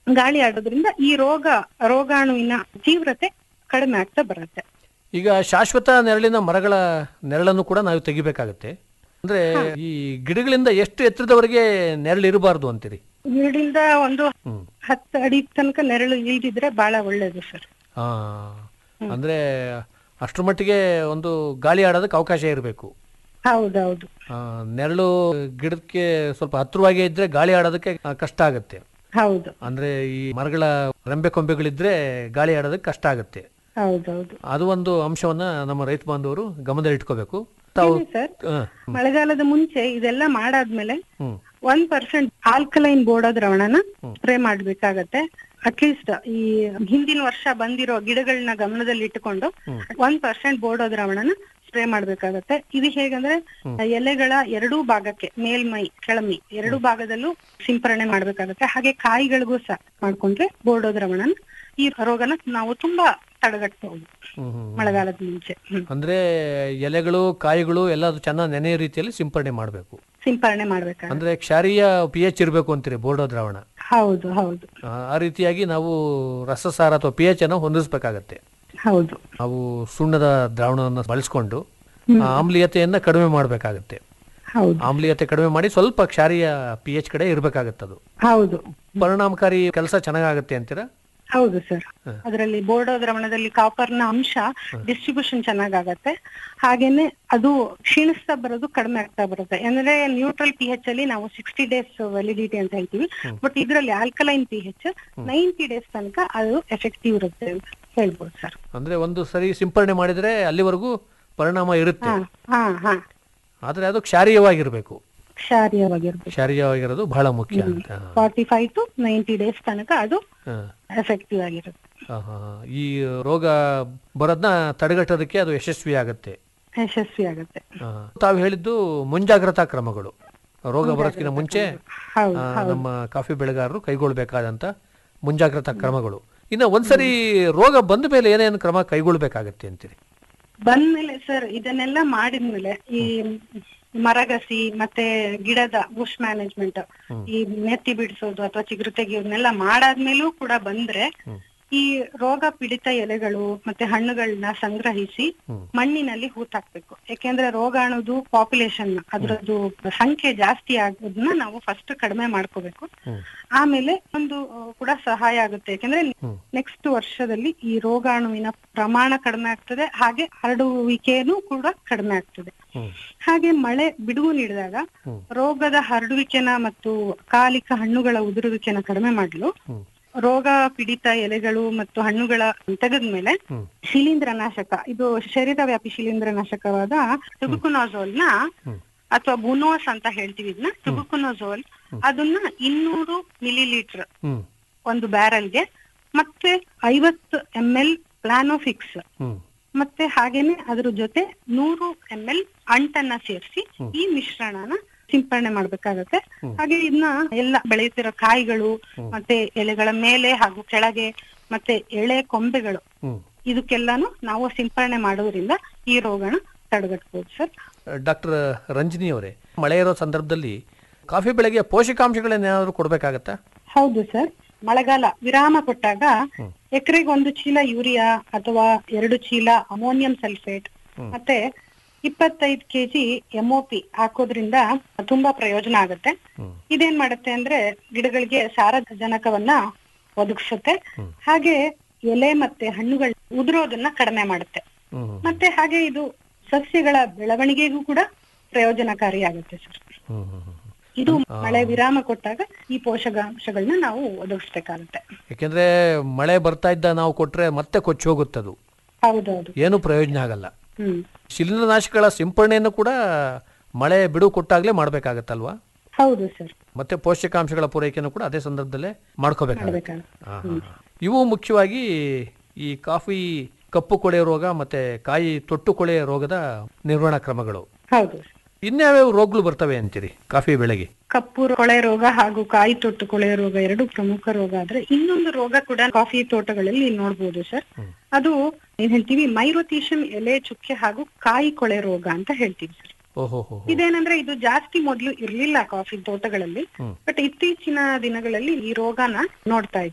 ಗಾಳಿ ಆಡೋದ್ರಿಂದ ಈ ರೋಗ ರೋಗಾಣುವಿನ ತೀವ್ರತೆ ಕಡಿಮೆ ಆಗ್ತಾ ಬರುತ್ತೆ ಈಗ ಶಾಶ್ವತ ನೆರಳಿನ ಮರಗಳ ನೆರಳನ್ನು ಕೂಡ ನಾವು ತೆಗಿಬೇಕಾಗತ್ತೆ ಅಂದ್ರೆ ಈ ಗಿಡಗಳಿಂದ ಎಷ್ಟು ಎತ್ತರದವರೆಗೆ ನೆರಳು ಇರಬಾರ್ದು ಅಂತೀರಿ ಗಿಡದಿಂದ ಒಂದು ಹ್ಮ್ ಹತ್ತು ಅಡಿ ತನಕ ನೆರಳು ಇಳಿದಿದ್ರೆ ಬಹಳ ಒಳ್ಳೇದು ಸರ್ ಆ, ಅಂದ್ರೆ ಅಷ್ಟ್ರ ಮಟ್ಟಿಗೆ ಒಂದು ಗಾಳಿ ಆಡೋದಕ್ಕೆ ಅವಕಾಶ ಇರಬೇಕು ಹೌದೌದು ನೆರಳು ಗಿಡಕ್ಕೆ ಸ್ವಲ್ಪ ಹತ್ತಿರವಾಗಿ ಇದ್ರೆ ಗಾಳಿ ಆಡೋದಕ್ಕೆ ಆ, ಕಷ್ಟ ಆಗುತ್ತೆ ಹೌದು ಅಂದ್ರೆ ಈ ಮರಗಳ ರೆಂಬೆ ಕೊಂಬೆಗಳಿದ್ರೆ ಗಾಳಿ ಆಡೋದಕ್ಕೆ ಕಷ್ಟ ಆಗುತ್ತೆ ಹೌದೌದು ಅದು ಒಂದು ಅಂಶವನ್ನ ನಮ್ಮ ರೈತ ಬಾಂಧವರು ಗಮನದಲ್ಲಿ ಇಟ್ಕೋಬೇಕು ತಾವು ಸರ್ ಹ, ಮಳೆಗಾಲದ ಮುಂಚೆ ಇದೆಲ್ಲ ಮಾಡಾದ್ಮೇಲೆ ಹ್ಮ್ ಒನ್ ಪರ್ಸೆಂಟ್ ಆಲ್ಕಲೈನ್ ಬೋರ್ಡೋ ದ್ರವಣನ ಸ್ಪ್ರೇ ಮಾಡ್ಬೇಕಾಗತ್ತೆ ಅಟ್ಲೀಸ್ಟ್ ಈ ಹಿಂದಿನ ವರ್ಷ ಬಂದಿರೋ ಗಿಡಗಳನ್ನ ಗಮನದಲ್ಲಿ ಇಟ್ಟುಕೊಂಡು ಒನ್ ಪರ್ಸೆಂಟ್ ಬೋರ್ಡೋ ದ್ರಾವಣನ ಸ್ಪ್ರೇ ಮಾಡ್ಬೇಕಾಗತ್ತೆ ಇದು ಹೇಗಂದ್ರೆ ಎಲೆಗಳ ಎರಡೂ ಭಾಗಕ್ಕೆ ಮೇಲ್ಮೈ ಕೆಳಮೈ ಎರಡೂ ಭಾಗದಲ್ಲೂ ಸಿಂಪರಣೆ ಮಾಡ್ಬೇಕಾಗತ್ತೆ ಹಾಗೆ ಕಾಯಿಗಳಿಗೂ ಸಹ ಮಾಡ್ಕೊಂಡ್ರೆ ಬೋರ್ಡೋ ದ್ರಾವಣನ ಈ ರೋಗನ ನಾವು ತುಂಬಾ ತಡೆಗಟ್ಟಬಹುದು ಹ್ಮ್, ಹ್ಮ್. ಮಳೆಗಾಲದ ಮುಂಚೆ ಹ್ಮ್. ಅಂದ್ರೆ ಎಲೆಗಳು ಕಾಯಿಗಳು ಎಲ್ಲ ಚೆನ್ನಾಗಿ ನೆನೆಯ ರೀತಿಯಲ್ಲಿ ಸಿಂಪಡಣೆ ಮಾಡಬೇಕು ಸಿಂಪರಣೆ ಮಾಡ್ಬೇಕಾಗತ್ತೆ ಅಂದ್ರೆ ಕ್ಷಾರೀಯ ಪಿ ಎಚ್ ಇರಬೇಕು ಅಂತೀರಿ ಬೋರ್ಡೋ ದ್ರಾವಣ ಹೌದು ಹೌದು ಆ, ಆ ರೀತಿಯಾಗಿ ನಾವು ರಸಸಾರ ಅಥವಾ ಪಿ ಎಚ್ ಅನ್ನು ಹೊಂದಿಸಬೇಕಾಗತ್ತೆ ಹೌದು ನಾವು ಸುಣ್ಣದ ದ್ರಾವಣವನ್ನು ಬಳಸ್ಕೊಂಡು ಆ ಆಮ್ಲೀಯತೆಯನ್ನ ಕಡಿಮೆ ಮಾಡಬೇಕಾಗತ್ತೆ ಹೌದು ಆಮ್ಲೀಯತೆ ಕಡಿಮೆ ಮಾಡಿ ಸ್ವಲ್ಪ ಕ್ಷಾರೀಯ ಪಿ ಎಚ್ ಕಡೆ ಇರಬೇಕಾಗತ್ತೆ ಅದು ಹೌದು ಪರಿಣಾಮಕಾರಿ ಕೆಲಸ ಚೆನ್ನಾಗಾಗತ್ತೆ ಅಂತೀರಾ ಹೌದು ಸರ್ ಅದರಲ್ಲಿ ಬೋರ್ಡೋ ದ್ರವಣದಲ್ಲಿ ಕಾಪರ್ನ ಅಂಶ ಡಿಸ್ಟ್ರಿಬ್ಯೂಷನ್ ಚೆನ್ನಾಗಾಗತ್ತೆ ಹಾಗೇನೆ ಅದು ಕ್ಷೀಣಿಸ್ತಾ ಬರೋದು ಕಡಿಮೆ ಆಗ್ತಾ ಬರುತ್ತೆ ಅಂದ್ರೆ ನ್ಯೂಟ್ರಲ್ ಪಿ ಎಚ್ ಅಲ್ಲಿ ನಾವು ಸಿಕ್ಸ್ಟಿ ಡೇಸ್ ವ್ಯಾಲಿಡಿಟಿ ಅಂತ ಹೇಳ್ತೀವಿ ಬಟ್ ಇದರಲ್ಲಿ alkaline P H ninety days ತನಕ ಅದು ಎಫೆಕ್ಟಿವ್ ಇರುತ್ತೆ ಅಂತ ಹೇಳ್ಬೋದು ಸರ್ ಅಂದ್ರೆ ಒಂದು ಸರಿ ಸಿಂಪರಣೆ ಮಾಡಿದ್ರೆ ಅಲ್ಲಿವರೆಗೂ ಪರಿಣಾಮ ಇರುತ್ತೆ ಹಾ ಹಾ ಆದ್ರೆ ಅದು ಕ್ಷಾರೀಯವಾಗಿರ್ಬೇಕು ಕ್ಷಾರೀಯವಾಗಿರ್ಬೇಕು ಕ್ಷಾರೀಯವಾಗಿರೋದು ಬಹಳ ಮುಖ್ಯ ಅಂತ forty five to ninety days ತನಕ ಅದು ಹಾ. ಎಫೆಕ್ಟಿವ್ ಆಗಿರುತ್ತೆ ಹಾ, ಹಾ, ಹಾ. ಈ ರೋಗ ಬರೋದನ್ನ ತಡೆಗಟ್ಟೋದಕ್ಕೆ ಅದು ಯಶಸ್ವಿ ಆಗುತ್ತೆ ಯಶಸ್ವಿ ಆಗುತ್ತೆ ಹಾ. ತಾವು ಹೇಳಿದ್ದು ಮುಂಜಾಗ್ರತಾ ಕ್ರಮಗಳು ರೋಗ ಬರೋದಕ್ಕಿಂತ ಮುಂಚೆ ಹೌದು ಆ, ನಮ್ಮ ಕಾಫಿ ಬೆಳೆಗಾರರು ಕೈಗೊಳ್ಬೇಕಾದಂತ ಮುಂಜಾಗ್ರತಾ ಕ್ರಮಗಳು ಇನ್ನು ಒಂದ್ಸರಿ ರೋಗ ಬಂದ ಮೇಲೆ ಏನೇನು ಕ್ರಮ ಕೈಗೊಳ್ಬೇಕಾಗತ್ತೆ ಅಂತೀರಿ ಬಂದ್ಮೇಲೆ ಸರ್ ಇದನ್ನೆಲ್ಲ ಮಾಡಿದ್ಮೇಲೆ ಈ ಮರಗಸಿ ಮತ್ತೆ ಗಿಡದ ಬುಷ್ ಮ್ಯಾನೇಜ್ಮೆಂಟ್ ಈ ನೆತ್ತಿ ಬಿಡಿಸೋದು ಅಥವಾ ಚಿಗುರು ತೆಗೆಯೋದನ್ನೆಲ್ಲ ಮಾಡಾದ್ಮೇಲೂ ಕೂಡ ಬಂದ್ರೆ ಈ ರೋಗ ಪೀಡಿತ ಎಲೆಗಳು ಮತ್ತೆ ಹಣ್ಣುಗಳನ್ನ ಸಂಗ್ರಹಿಸಿ ಮಣ್ಣಿನಲ್ಲಿ ಹೂತಾಕ್ಬೇಕು ಯಾಕೆಂದ್ರೆ ರೋಗಾಣುದು ಪಾಪ್ಯುಲೇಷನ್ ಅದರದ್ದು ಸಂಖ್ಯೆ ಜಾಸ್ತಿ ಆಗೋದನ್ನ ನಾವು ಫಸ್ಟ್ ಕಡಿಮೆ ಮಾಡ್ಕೋಬೇಕು ಆಮೇಲೆ ಒಂದು ಆ, ಕೂಡ ಸಹಾಯ ಆಗುತ್ತೆ ಯಾಕೆಂದ್ರೆ ನೆಕ್ಸ್ಟ್ ವರ್ಷದಲ್ಲಿ ಈ ರೋಗಾಣುವಿನ ಪ್ರಮಾಣ ಕಡಿಮೆ ಆಗ್ತದೆ ಹಾಗೆ ಹರಡುವಿಕೆನೂ ಕೂಡ ಕಡಿಮೆ ಆಗ್ತದೆ ಹಾಗೆ ಮಳೆ ಬಿಡುವು ನೀಡಿದಾಗ ರೋಗದ ಹರಡುವಿಕೆನ ಮತ್ತು ಕಾಲಿಕ ಹಣ್ಣುಗಳ ಉದುರುವಿಕೆನ ಕಡಿಮೆ ಮಾಡಲು ರೋಗ ಪೀಡಿತ ಎಲೆಗಳು ಮತ್ತು ಹಣ್ಣುಗಳ ತೆಗೆದ್ಮೇಲೆ ಶಿಲೀಂಧ್ರನಾಶಕ ಇದು ಶರೀರವ್ಯಾಪಿ ಶಿಲೀಂಧ್ರನಾಶಕವಾದ ಟುಬುಕುನೋಝೋಲ್ ನ ಅಥವಾ ಬುನೋಸ್ ಅಂತ ಹೇಳ್ತೀವಿ ಇದನ್ನ ಟುಬುಕುನೋಝೋಲ್ ಅದನ್ನ ಇನ್ನೂರು ಮಿಲಿ ಲೀಟರ್ ಹ್ಮ್ ಒಂದು ಬ್ಯಾರಲ್ಗೆ ಮತ್ತೆ ಐವತ್ತು ಎಂ ಎಲ್ ಪ್ಲಾನೋಫಿಕ್ಸ್ ಹ್ಮ್ ಮತ್ತೆ ಹಾಗೇನೆ ಅದ್ರ ಜೊತೆ ನೂರು ಎಂ ಎಲ್ ಅಂಟನ್ನ ಸೇರಿಸಿ ಈ ಮಿಶ್ರಣನ ಸಿಂಪರಣೆ ಮಾಡ್ಬೇಕಾಗತ್ತೆ ಹಾಗೆ ಇದನ್ನ ಎಲ್ಲ ಬೆಳೆಯುತ್ತಿರೋ ಕಾಯಿಗಳು ಮತ್ತೆ ಎಲೆಗಳ ಮೇಲೆ ಹಾಗೂ ಕೆಳಗೆ ಮತ್ತೆ ಎಳೆ ಕೊಂಬೆಗಳು ಹ್ಮ್ ಇದಕ್ಕೆಲ್ಲಾನು ನಾವು ಸಿಂಪರಣೆ ಮಾಡೋದ್ರಿಂದ ಈ ರೋಗನ ತಡೆಗಟ್ಬೋದು ಸರ್ ಡಾಕ್ಟರ್ ರಂಜನಿ ಅವರೇ ಮಳೆ ಇರೋ ಸಂದರ್ಭದಲ್ಲಿ ಕಾಫಿ ಬೆಳೆಗೆ ಪೋಷಕಾಂಶಗಳನ್ನೇನಾದ್ರೂ ಕೊಡ್ಬೇಕಾಗತ್ತಾ ಹೌದು ಸರ್ ಮಳೆಗಾಲ ವಿರಾಮ ಕೊಟ್ಟಾಗ ಎಕರೆಗೆ ಒಂದು ಚೀಲ ಯೂರಿಯಾ ಅಥವಾ ಎರಡು ಚೀಲ ಅಮೋನಿಯಂ ಸಲ್ಫೇಟ್ ಮತ್ತೆ ಇಪ್ಪತ್ತೈದು ಕೆಜಿ ಎಂಒಪಿ ಹಾಕೋದ್ರಿಂದ ತುಂಬಾ ಪ್ರಯೋಜನ ಆಗುತ್ತೆ ಇದೇನ್ ಮಾಡುತ್ತೆ ಅಂದ್ರೆ ಗಿಡಗಳಿಗೆ ಸಾರಜನಕವನ್ನ ಒದಗಿಸುತ್ತೆ ಹಾಗೆ ಎಲೆ ಮತ್ತೆ ಹಣ್ಣುಗಳು ಉದುರೋದನ್ನ ಕಡಿಮೆ ಮಾಡುತ್ತೆ ಹ್ಮ್ ಮತ್ತೆ ಹಾಗೆ ಇದು ಸಸ್ಯಗಳ ಬೆಳವಣಿಗೆಗೂ ಕೂಡ ಪ್ರಯೋಜನಕಾರಿಯಾಗುತ್ತೆ ಸರ್ ಹ್ಮ್ ಹ್ಮ್ ಹ್ಮ್. ಇದು ಮಳೆ ವಿರಾಮ ಕೊಟ್ಟಾಗ ಈ ಪೋಷಕಾಂಶಗಳನ್ನ ನಾವು ಒದಗಿಸ್ಬೇಕಾಗುತ್ತೆ ಯಾಕೆಂದ್ರೆ ಮಳೆ ಬರ್ತಾ ಇದ್ದ ನಾವು ಕೊಟ್ರೆ ಮತ್ತೆ ಕೊಚ್ಚಿ ಹೋಗುತ್ತದು ಹೌದೌದು ಏನು ಪ್ರಯೋಜನ ಆಗಲ್ಲ ಹ್ಮ್ ಶಿಲೀಂಧ್ರನಾಶಕಗಳ ಸಿಂಪರಣೆಯನ್ನು ಕೂಡ ಮಳೆ ಬಿಡು ಕೊಟ್ಟಾಗ್ಲೇ ಮಾಡ್ಬೇಕಾಗತ್ತಲ್ವಾ ಹೌದು ಸರ್ ಮತ್ತೆ ಪೋಷಕಾಂಶಗಳ ಪೂರೈಕೆಯನ್ನು ಕೂಡ ಅದೇ ಸಂದರ್ಭದಲ್ಲಿ ಮಾಡ್ಕೋಬೇಕಾಗುತ್ತೆ ಮಾಡ್ಬೇಕಾಗುತ್ತೆ. ಆ, ಹಾ, ಹಾ. ಇವು ಮುಖ್ಯವಾಗಿ ಈ ಕಾಫಿ ಕಪ್ಪು ಕೊಳೆ ರೋಗ ಮತ್ತೆ ಕಾಯಿ ತೊಟ್ಟು ಕೊಳೆ ರೋಗದ ನಿರ್ವಹಣಾ ಕ್ರಮಗಳು ಹೌದು ಇನ್ಯಾವ್ಯಾವ ರೋಗಗಳು ಬರ್ತವೆ ಅಂತೀರಿ ಕಾಫಿ ಬೆಳೆಗೆ ಕಪ್ಪು ಕೊಳೆ ರೋಗ ಹಾಗೂ ಕಾಯಿ ತೊಟ್ಟು ಕೊಳೆ ರೋಗ ಎರಡು ಪ್ರಮುಖ ರೋಗ ಆದ್ರೆ ಇನ್ನೊಂದು ರೋಗ ಕೂಡ ಕಾಫಿ ತೋಟಗಳಲ್ಲಿ ನೋಡ್ಬೋದು ಸರ್ ಅದು ಏನ್ ಹೇಳ್ತೀವಿ ಮೈರೋತೀಶನ್ ಎಲೆ ಚುಕ್ಕೆ ಹಾಗೂ ಕಾಯಿ ಕೊಳೆ ರೋಗ ಅಂತ ಹೇಳ್ತೀವಿ ಸರ್ ಓಹೋ ಹೋ ಇದೇನಂದ್ರೆ ಇದು ಜಾಸ್ತಿ ಮೊದಲು ಇರ್ಲಿಲ್ಲ ಕಾಫಿ ತೋಟಗಳಲ್ಲಿ ಬಟ್ ಇತ್ತೀಚಿನ ದಿನಗಳಲ್ಲಿ ಈ ರೋಗನ ನೋಡ್ತಾ ಇದ್ದೀವಿ